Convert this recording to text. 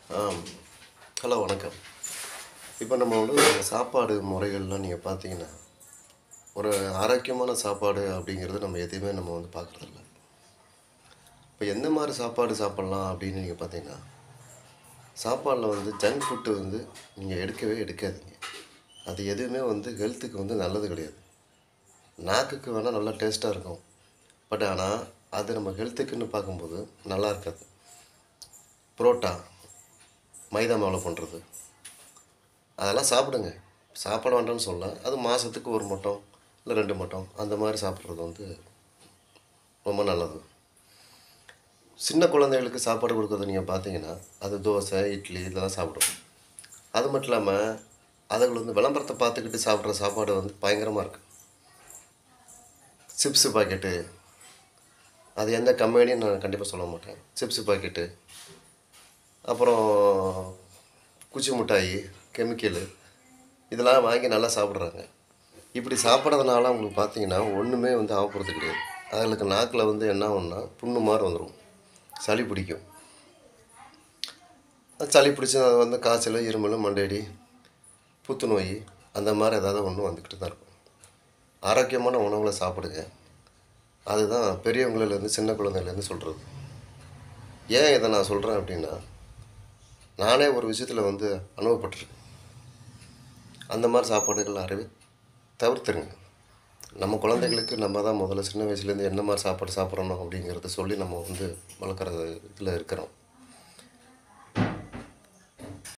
ஆம் ஹலோ வணக்கம் இப்போ நம்ம வந்து சாப்பாடு முறைகள்லாம் நீங்கள் பார்த்தீங்கன்னா ஒரு ஆரோக்கியமான சாப்பாடு அப்படிங்கிறது நம்ம எதையுமே நம்ம வந்து பார்க்குறதில்ல இப்போ எந்த மாதிரி சாப்பாடு சாப்பிட்லாம் அப்படின்னு நீங்கள் பார்த்தீங்கன்னா சாப்பாடில் வந்து ஜங்க் ஃபுட்டு வந்து நீங்கள் எடுக்கவே எடுக்காதீங்க அது எதுவுமே வந்து ஹெல்த்துக்கு வந்து நல்லது கிடையாது நாக்குக்கு வேணால் நல்லா டேஸ்ட்டாக இருக்கும் பட் ஆனால் அது நம்ம ஹெல்த்துக்குன்னு பார்க்கும்போது நல்லா இருக்காது புரோட்டா மைதா மாவில் பண்ணுறது அதெல்லாம் சாப்பிடுங்க சாப்பிட வேண்டாம்னு சொல்ல அது மாதத்துக்கு ஒரு மட்டம் இல்லை ரெண்டு மட்டம் அந்த மாதிரி சாப்பிட்றது வந்து ரொம்ப நல்லது சின்ன குழந்தைகளுக்கு சாப்பாடு கொடுக்குறது நீங்கள் பார்த்தீங்கன்னா அது தோசை இட்லி இதெல்லாம் சாப்பிடும் அது மட்டும் இல்லாமல் அதுகள் வந்து விளம்பரத்தை பார்த்துக்கிட்டு சாப்பிட்ற சாப்பாடு வந்து பயங்கரமாக இருக்குது சிப்ஸு பாக்கெட்டு அது எந்த கம்பெனியும் நான் கண்டிப்பாக சொல்ல மாட்டேன் சிப்ஸு பாக்கெட்டு அப்புறம் குச்சி மிட்டாயி கெமிக்கலு இதெல்லாம் வாங்கி நல்லா சாப்பிட்றாங்க இப்படி சாப்பிட்றதுனால அவங்களுக்கு பார்த்தீங்கன்னா ஒன்றுமே வந்து ஆகப்படுறது கிடையாது அதுகளுக்கு நாக்கில் வந்து என்ன ஆகும்னா புண்ணு மாதிரி வந்துடும் சளி பிடிக்கும் அது சளி பிடிச்சி அது வந்து காய்ச்சல் இருமல் மண்டையடி புத்துநோய் அந்த மாதிரி ஏதாவது ஒன்று வந்துக்கிட்டு தான் இருக்கும் ஆரோக்கியமான உணவுகளை சாப்பிடுங்க அதுதான் பெரியவங்களிலேருந்து சின்ன குழந்தையிலேருந்து சொல்கிறது ஏன் இதை நான் சொல்கிறேன் அப்படின்னா நானே ஒரு விஷயத்தில் வந்து அனுபவப்பட்டிருக்கேன் அந்த மாதிரி சாப்பாடுகள் அறவே தவிர்த்துருங்க நம்ம குழந்தைகளுக்கு நம்ம தான் முதல்ல சின்ன வயசுலேருந்து என்ன மாதிரி சாப்பாடு சாப்பிட்றணும் அப்படிங்கிறத சொல்லி நம்ம வந்து வளர்க்குற இதில் இருக்கிறோம்